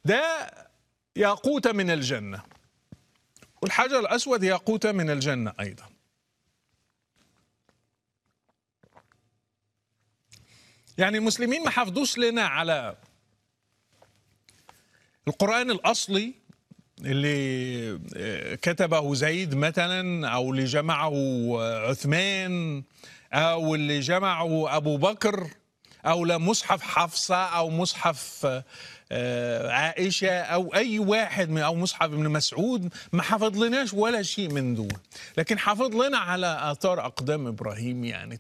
ده ياقوتة من الجنة والحجر الأسود ياقوتة من الجنة أيضا يعني المسلمين ما حافظوش لنا على القرآن الأصلي اللي كتبه زيد مثلا أو اللي جمعه عثمان أو اللي جمعه أبو بكر أو لمصحف حفصة أو مصحف عائشة أو أي واحد من أو مصحف ابن مسعود ما حفظ لناش ولا شيء من دول لكن حفظ لنا على آثار أقدام إبراهيم يعني